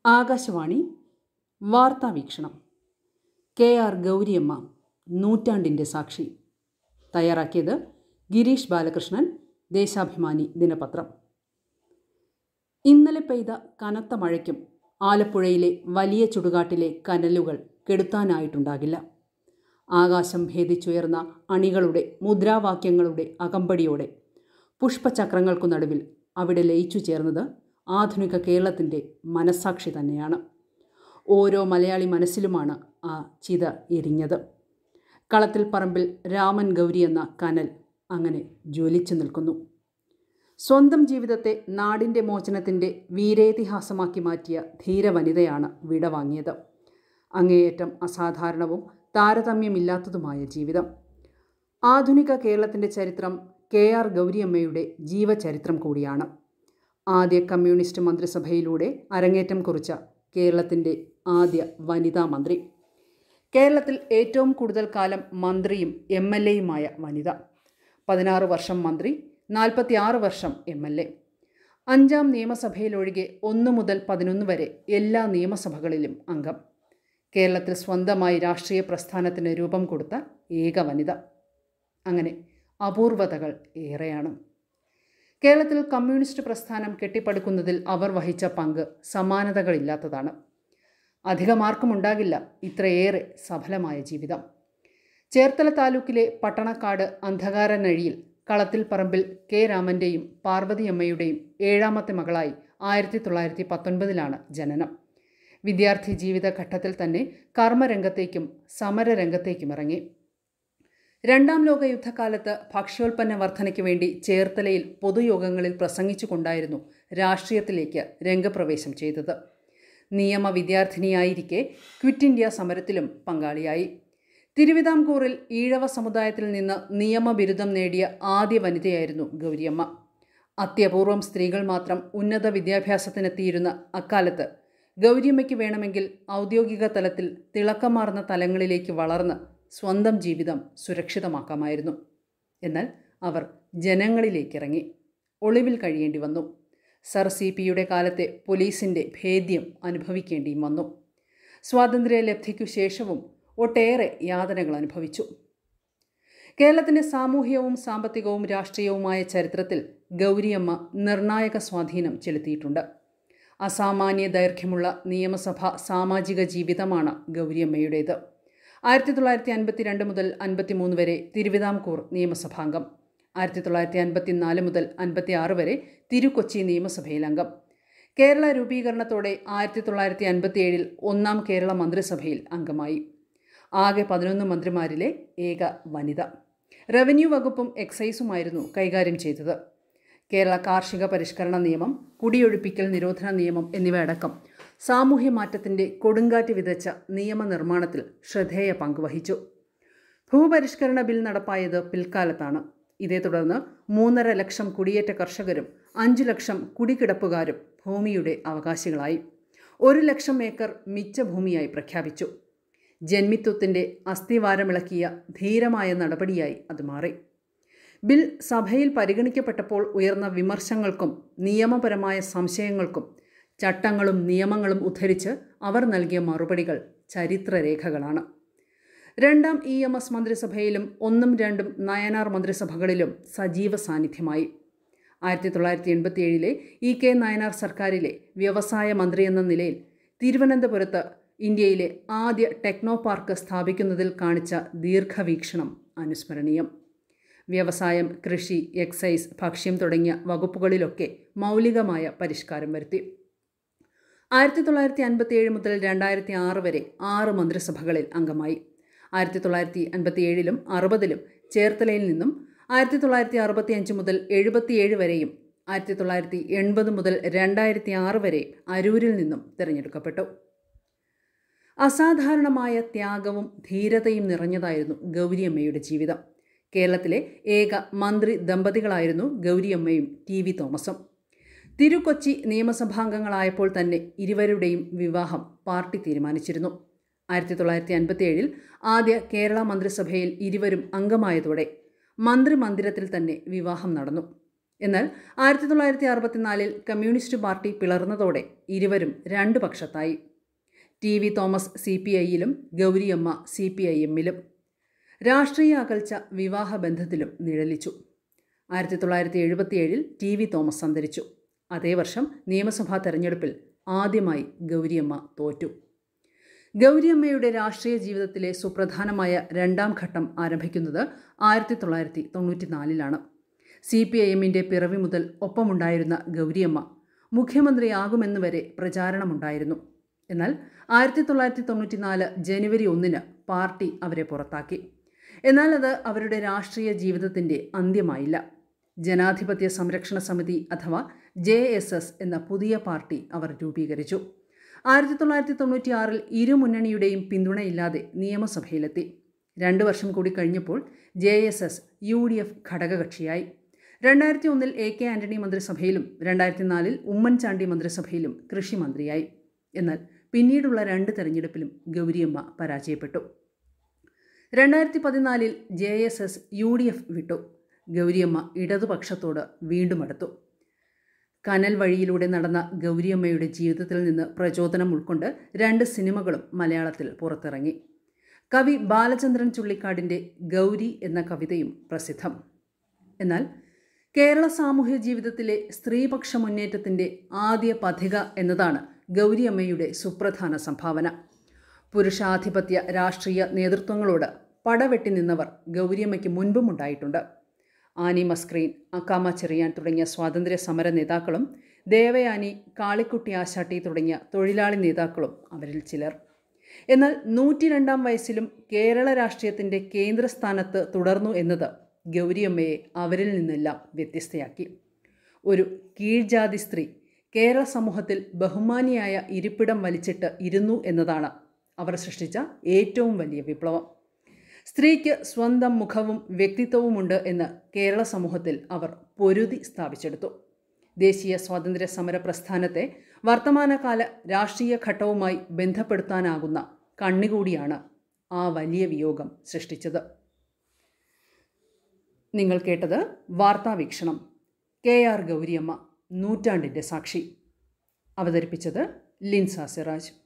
ആകാശവാണി വാർത്താ വീക്ഷണം K R Gouriamma നൂറ്റാണ്ടിൻ്റെ സാക്ഷി തയ്യാറാക്കിയത് ഗിരീഷ് ബാലകൃഷ്ണൻ ദേശാഭിമാനി ദിനപത്രം ഇന്നലെ പെയ്ത കനത്ത മഴയ്ക്കും ആലപ്പുഴയിലെ വലിയ ചുടുകാട്ടിലെ കനലുകൾ കെടുത്താനായിട്ടുണ്ടാകില്ല ആകാശം ഭേദിച്ചുയർന്ന അണികളുടെ മുദ്രാവാക്യങ്ങളുടെ അകമ്പടിയോടെ പുഷ്പചക്രങ്ങൾക്കു നടുവിൽ അവിടെ ലയിച്ചു ചേർന്നത് ആധുനിക കേരളത്തിൻ്റെ മനസ്സാക്ഷി തന്നെയാണ് ഓരോ മലയാളി മനസ്സിലുമാണ് ആ ചിത എരിഞ്ഞത് കളത്തിൽ പറമ്പിൽ രാമൻ ഗൗരി എന്ന കനൽ അങ്ങനെ ജ്വലിച്ചു നിൽക്കുന്നു സ്വന്തം ജീവിതത്തെ നാടിൻ്റെ മോചനത്തിൻ്റെ വീരേതിഹാസമാക്കി മാറ്റിയ ധീരവനിതയാണ് വിടവാങ്ങിയത് അങ്ങേയറ്റം അസാധാരണവും താരതമ്യമില്ലാത്തതുമായ ജീവിതം ആധുനിക കേരളത്തിൻ്റെ ചരിത്രം കെ ആർ ഗൗരിയമ്മയുടെ ജീവചരിത്രം കൂടിയാണ് ആദ്യ കമ്മ്യൂണിസ്റ്റ് മന്ത്രിസഭയിലൂടെ അരങ്ങേറ്റം കുറിച്ച കേരളത്തിൻ്റെ ആദ്യ വനിതാ മന്ത്രി കേരളത്തിൽ ഏറ്റവും കൂടുതൽ കാലം മന്ത്രിയും എം എൽ എയുമായ വനിത പതിനാറ് വർഷം മന്ത്രി നാൽപ്പത്തിയാറ് വർഷം എം എൽ എ അഞ്ചാം നിയമസഭയിലൊഴികെ ഒന്ന് മുതൽ പതിനൊന്ന് വരെ എല്ലാ നിയമസഭകളിലും അംഗം കേരളത്തിൽ സ്വന്തമായി രാഷ്ട്രീയ പ്രസ്ഥാനത്തിന് രൂപം കൊടുത്ത ഏക വനിത അങ്ങനെ അപൂർവതകൾ ഏറെയാണ് കേരളത്തിൽ കമ്മ്യൂണിസ്റ്റ് പ്രസ്ഥാനം കെട്ടിപ്പടുക്കുന്നതിൽ അവർ വഹിച്ച പങ്ക് സമാനതകളില്ലാത്തതാണ് അധികമാർക്കും ഉണ്ടാകില്ല ഇത്രയേറെ സഫലമായ ജീവിതം ചേർത്തല താലൂക്കിലെ പട്ടണക്കാട് അന്ധകാര നഴിയിൽ കളത്തിൽ പറമ്പിൽ കെ രാമൻ്റെയും പാർവതിയമ്മയുടെയും ഏഴാമത്തെ മകളായി ആയിരത്തി തൊള്ളായിരത്തി പത്തൊൻപതിലാണ് ജനനം വിദ്യാർത്ഥി ജീവിതഘട്ടത്തിൽ തന്നെ കർമ്മരംഗത്തേക്കും സമരരംഗത്തേക്കും ഇറങ്ങി രണ്ടാം ലോക യുദ്ധകാലത്ത് ഭക്ഷ്യോൽപ്പന്ന വർധനയ്ക്ക് വേണ്ടി ചേർത്തലയിൽ പൊതുയോഗങ്ങളിൽ പ്രസംഗിച്ചുകൊണ്ടായിരുന്നു രാഷ്ട്രീയത്തിലേക്ക് രംഗപ്രവേശം ചെയ്തത് നിയമ വിദ്യാർത്ഥിനിയായിരിക്കെ ക്വിറ്റ് ഇന്ത്യ സമരത്തിലും പങ്കാളിയായി തിരുവിതാംകൂറിൽ ഈഴവ സമുദായത്തിൽ നിന്ന് നിയമബിരുദം നേടിയ ആദ്യ വനിതയായിരുന്നു ഗൗരിയമ്മ അത്യപൂർവം സ്ത്രീകൾ മാത്രം ഉന്നത വിദ്യാഭ്യാസത്തിനെത്തിയിരുന്ന അക്കാലത്ത് ഗൗരിയമ്മയ്ക്ക് വേണമെങ്കിൽ ഔദ്യോഗിക തലത്തിൽ തിളക്കമാർന്ന തലങ്ങളിലേക്ക് വളർന്ന് സ്വന്തം ജീവിതം സുരക്ഷിതമാക്കാമായിരുന്നു എന്നാൽ അവർ ജനങ്ങളിലേക്കിറങ്ങി ഒളിവിൽ കഴിയേണ്ടി വന്നു സർ സി പിയുടെ കാലത്തെ പോലീസിൻ്റെ ഭേദ്യം അനുഭവിക്കേണ്ടിയും വന്നു സ്വാതന്ത്ര്യ ലബ്ധിക്കു ശേഷവും ഒട്ടേറെ യാതനകൾ അനുഭവിച്ചു കേരളത്തിൻ്റെ സാമൂഹികവും സാമ്പത്തികവും രാഷ്ട്രീയവുമായ ചരിത്രത്തിൽ ഗൗരിയമ്മ നിർണായക സ്വാധീനം ചെലുത്തിയിട്ടുണ്ട് അസാമാന്യ ദൈർഘ്യമുള്ള നിയമസഭ സാമാജിക ജീവിതമാണ് ഗൗരിയമ്മയുടേത് ആയിരത്തി തൊള്ളായിരത്തി അൻപത്തി രണ്ട് മുതൽ അൻപത്തി മൂന്ന് വരെ തിരുവിതാംകൂർ നിയമസഭാംഗം ആയിരത്തി തൊള്ളായിരത്തി അൻപത്തി നാല് മുതൽ അൻപത്തി ആറ് വരെ തിരുക്കൊച്ചി നിയമസഭയിൽ അംഗം കേരള രൂപീകരണത്തോടെ ആയിരത്തി തൊള്ളായിരത്തി അൻപത്തി ഏഴിൽ ഒന്നാം കേരള മന്ത്രിസഭയിൽ അംഗമായി ആകെ പതിനൊന്ന് മന്ത്രിമാരിലെ ഏക വനിത റവന്യൂ വകുപ്പും എക്സൈസുമായിരുന്നു കൈകാര്യം ചെയ്തത് കേരള കാർഷിക പരിഷ്കരണ നിയമം കുടിയൊഴിപ്പിക്കൽ നിരോധന നിയമം എന്നിവയടക്കം സാമൂഹ്യ മാറ്റത്തിൻ്റെ കൊടുങ്കാറ്റ് വിതച്ച നിയമനിർമ്മാണത്തിൽ ശ്രദ്ധേയ പങ്കുവഹിച്ചു ഭൂപരിഷ്കരണ ബിൽ നടപ്പായത് പിൽക്കാലത്താണ് ഇതേ തുടർന്ന് മൂന്നര ലക്ഷം കുടിയേറ്റ കർഷകരും അഞ്ചു ലക്ഷം കുടികിടപ്പുകാരും ഭൂമിയുടെ അവകാശികളായി ഒരു ലക്ഷം ഏക്കർ മിച്ച ഭൂമിയായി പ്രഖ്യാപിച്ചു ജന്മിത്വത്തിൻ്റെ അസ്ഥിവാരമിളക്കിയ ധീരമായ നടപടിയായി അത് മാറി ബിൽ സഭയിൽ പരിഗണിക്കപ്പെട്ടപ്പോൾ ഉയർന്ന വിമർശങ്ങൾക്കും നിയമപരമായ സംശയങ്ങൾക്കും ചട്ടങ്ങളും നിയമങ്ങളും ഉദ്ധരിച്ച് അവർ നൽകിയ മറുപടികൾ ചരിത്രരേഖകളാണ് രണ്ടാം ഇ എം എസ് മന്ത്രിസഭയിലും ഒന്നും രണ്ടും നയനാർ മന്ത്രിസഭകളിലും സജീവ സാന്നിധ്യമായി ആയിരത്തി തൊള്ളായിരത്തി എൺപത്തിയേഴിലെ ഇ കെ നയനാർ സർക്കാരിലെ വ്യവസായ മന്ത്രി എന്ന നിലയിൽ തിരുവനന്തപുരത്ത് ഇന്ത്യയിലെ ആദ്യ ടെക്നോ പാർക്ക് സ്ഥാപിക്കുന്നതിൽ കാണിച്ച ദീർഘവീക്ഷണം അനുസ്മരണീയം വ്യവസായം കൃഷി എക്സൈസ് ഭക്ഷ്യം തുടങ്ങിയ വകുപ്പുകളിലൊക്കെ മൗലികമായ പരിഷ്കാരം വരുത്തി ആയിരത്തി തൊള്ളായിരത്തി അൻപത്തിയേഴ് മുതൽ രണ്ടായിരത്തി ആറ് വരെ ആറ് മന്ത്രിസഭകളിൽ അംഗമായി ആയിരത്തി തൊള്ളായിരത്തി അൻപത്തിയേഴിലും അറുപതിലും ചേർത്തലയിൽ നിന്നും ആയിരത്തി തൊള്ളായിരത്തി അറുപത്തി അഞ്ച് മുതൽ എഴുപത്തിയേഴ് വരെയും ആയിരത്തി തൊള്ളായിരത്തി എൺപത് മുതൽ രണ്ടായിരത്തി ആറ് വരെ അരൂരിൽ നിന്നും തിരഞ്ഞെടുക്കപ്പെട്ടു അസാധാരണമായ ത്യാഗവും ധീരതയും നിറഞ്ഞതായിരുന്നു ഗൗരിയമ്മയുടെ ജീവിതം കേരളത്തിലെ ഏക മന്ത്രി ദമ്പതികളായിരുന്നു ഗൗരിയമ്മയും ടി വി തോമസും തിരുക്കൊച്ചി നിയമസഭാംഗങ്ങളായപ്പോൾ തന്നെ ഇരുവരുടെയും വിവാഹം പാർട്ടി തീരുമാനിച്ചിരുന്നു ആയിരത്തി തൊള്ളായിരത്തി അൻപത്തിയേഴിൽ ആദ്യ കേരള മന്ത്രിസഭയിൽ ഇരുവരും അംഗമായതോടെ മന്ത്രിമന്ദിരത്തിൽ തന്നെ വിവാഹം നടന്നു എന്നാൽ ആയിരത്തി തൊള്ളായിരത്തി അറുപത്തിനാലിൽ കമ്മ്യൂണിസ്റ്റ് പാർട്ടി പിളർന്നതോടെ ഇരുവരും രണ്ട് പക്ഷത്തായി T V Thomas C P ഐയിലും ഗൗരിയമ്മ സി പി ഐ എമ്മിലും രാഷ്ട്രീയ അകൽച്ച വിവാഹബന്ധത്തിലും നിഴലിച്ചു ആയിരത്തി തൊള്ളായിരത്തി എഴുപത്തിയേഴിൽ ടി വി തോമസ് അന്തരിച്ചു അതേ വർഷം നിയമസഭാ തെരഞ്ഞെടുപ്പിൽ ആദ്യമായി ഗൗരിയമ്മ തോറ്റു ഗൗരിയമ്മയുടെ രാഷ്ട്രീയ ജീവിതത്തിലെ സുപ്രധാനമായ രണ്ടാം ഘട്ടം ആരംഭിക്കുന്നത് ആയിരത്തി തൊള്ളായിരത്തി തൊണ്ണൂറ്റിനാലിലാണ് സി പി ഐ എമ്മിൻ്റെ പിറവി മുതൽ ഒപ്പമുണ്ടായിരുന്ന ഗൗരിയമ്മ മുഖ്യമന്ത്രിയാകുമെന്ന് വരെ പ്രചാരണമുണ്ടായിരുന്നു എന്നാൽ ആയിരത്തി തൊള്ളായിരത്തി തൊണ്ണൂറ്റിനാല് ജനുവരി ഒന്നിന് പാർട്ടി അവരെ പുറത്താക്കി എന്നാൽ അത് അവരുടെ രാഷ്ട്രീയ ജീവിതത്തിൻ്റെ അന്ത്യമായില്ല ജനാധിപത്യ സംരക്ഷണ സമിതി അഥവാ ജെ എസ് എസ് എന്ന പുതിയ പാർട്ടി അവർ രൂപീകരിച്ചു ആയിരത്തി തൊള്ളായിരത്തി തൊണ്ണൂറ്റിയാറിൽ ഇരു മുന്നണിയുടെയും പിന്തുണയില്ലാതെ നിയമസഭയിലെത്തി രണ്ടു വർഷം കൂടി കഴിഞ്ഞപ്പോൾ J S S U D F ഘടകകക്ഷിയായി രണ്ടായിരത്തി ഒന്നിൽ എ കെ ആന്റണി മന്ത്രിസഭയിലും രണ്ടായിരത്തി നാലിൽ ഉമ്മൻചാണ്ടി മന്ത്രിസഭയിലും കൃഷി മന്ത്രിയായി എന്നാൽ പിന്നീടുള്ള രണ്ട് തെരഞ്ഞെടുപ്പിലും ഗൗരിയമ്മ പരാജയപ്പെട്ടു രണ്ടായിരത്തി പതിനാലിൽ J S S U D F വിട്ടു ഗൗരിയമ്മ ഇടതുപക്ഷത്തോട് വീണ്ടും അടുത്തു കനൽ വഴിയിലൂടെ നടന്ന ഗൗരിയമ്മയുടെ ജീവിതത്തിൽ നിന്ന് പ്രചോദനം ഉൾക്കൊണ്ട് രണ്ട് സിനിമകളും മലയാളത്തിൽ പുറത്തിറങ്ങി കവി ബാലചന്ദ്രൻ ചുള്ളിക്കാടിൻ്റെ ഗൗരി എന്ന കവിതയും പ്രസിദ്ധം എന്നാൽ കേരള സാമൂഹ്യ ജീവിതത്തിലെ സ്ത്രീപക്ഷ മുന്നേറ്റത്തിൻ്റെ ആദ്യ പഥിക എന്നതാണ് ഗൗരിയമ്മയുടെ സുപ്രധാന സംഭാവന പുരുഷാധിപത്യ രാഷ്ട്രീയ നേതൃത്വങ്ങളോട് പടവെട്ടി നിന്നവർ ഗൗരിയമ്മയ്ക്ക് മുൻപും ഉണ്ടായിട്ടുണ്ട് ആനി മസ്ക്രീൻ അക്കാമ ചെറിയാൻ തുടങ്ങിയ സ്വാതന്ത്ര്യ സമര നേതാക്കളും ദേവയാനി കാളിക്കുട്ടി ആശാട്ടി തുടങ്ങിയ തൊഴിലാളി നേതാക്കളും അവരിൽ ചിലർ എന്നാൽ നൂറ്റി രണ്ടാം വയസ്സിലും കേരള രാഷ്ട്രീയത്തിൻ്റെ കേന്ദ്രസ്ഥാനത്ത് തുടർന്നു എന്നത് ഗൗരിയമ്മയെ അവരിൽ നിന്നെല്ലാം വ്യത്യസ്തയാക്കി ഒരു കീഴ്ജാതി സ്ത്രീ കേരള സമൂഹത്തിൽ ബഹുമാനിയായ ഇരിപ്പിടം വലിച്ചിട്ട് ഇരുന്നു എന്നതാണ് അവർ സൃഷ്ടിച്ച ഏറ്റവും വലിയ വിപ്ലവം സ്ത്രീക്ക് സ്വന്തം മുഖവും വ്യക്തിത്വവുമുണ്ട് എന്ന് കേരള സമൂഹത്തിൽ അവർ പൊരുതി സ്ഥാപിച്ചെടുത്തു ദേശീയ സ്വാതന്ത്ര്യ സമര പ്രസ്ഥാനത്തെ വർത്തമാനകാല രാഷ്ട്രീയ ഘട്ടവുമായി ബന്ധപ്പെടുത്താനാകുന്ന കണ്ണികൂടിയാണ് ആ വലിയ വിയോഗം സൃഷ്ടിച്ചത് നിങ്ങൾ കേട്ടത് വാർത്താവീക്ഷണം കെ ആർ ഗൗരിയമ്മ നൂറ്റാണ്ടിൻ്റെ സാക്ഷി അവതരിപ്പിച്ചത് ലിൻസ സിറാജ്